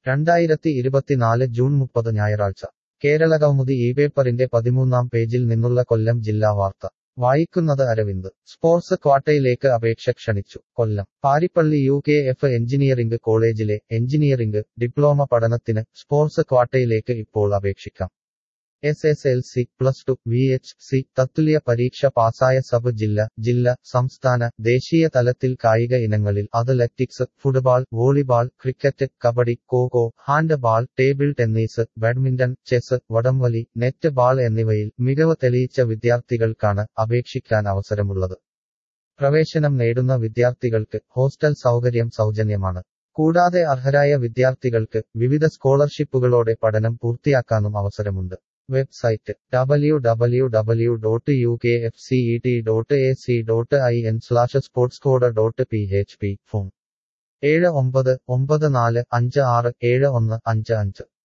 രണ്ടായിരത്തി ഇരുപത്തിനാല് ജൂൺ മുപ്പത് ഞായറാഴ്ച കേരളകൗമുദി ഈ പേപ്പറിന്റെ പതിമൂന്നാം പേജിൽ നിന്നുള്ള കൊല്ലം ജില്ലാ വാർത്ത വായിക്കുന്നത് അരവിന്ദ് സ്പോർട്സ് ക്വാട്ടയിലേക്ക് അപേക്ഷ ക്ഷണിച്ചു Kollam Parippally U K F engineering കോളേജിലെ എഞ്ചിനീയറിംഗ് ഡിപ്ലോമ പഠനത്തിന് സ്പോർട്സ് ക്വാട്ടയിലേക്ക് ഇപ്പോൾ അപേക്ഷിക്കാം S S L C plus two V H S തത്തുല്യ പരീക്ഷ പാസായ സബ് ജില്ല ജില്ല സംസ്ഥാന ദേശീയ തലത്തിൽ കായിക ഇനങ്ങളിൽ athletics football volleyball cricket kabaddi kho kho handball table tennis badminton chess വടംവലി നെറ്റ് ബാൾ എന്നിവയിൽ മികവ് തെളിയിച്ച വിദ്യാർത്ഥികൾക്കാണ് അപേക്ഷിക്കാൻ അവസരമുള്ളത് പ്രവേശനം നേടുന്ന വിദ്യാർത്ഥികൾക്ക് ഹോസ്റ്റൽ സൗകര്യം സൗജന്യമാണ് കൂടാതെ അർഹരായ വിദ്യാർത്ഥികൾക്ക് വിവിധ സ്കോളർഷിപ്പുകളോടെ പഠനം പൂർത്തിയാക്കാനും അവസരമുണ്ട് website W W W dot U K F C E T dot A C dot I N slash sports code dot P H P phone ഏഴ് ഒമ്പത് ഒമ്പത് നാല് അഞ്ച് ആറ് ഏഴ് ഒന്ന് അഞ്ച് അഞ്ച്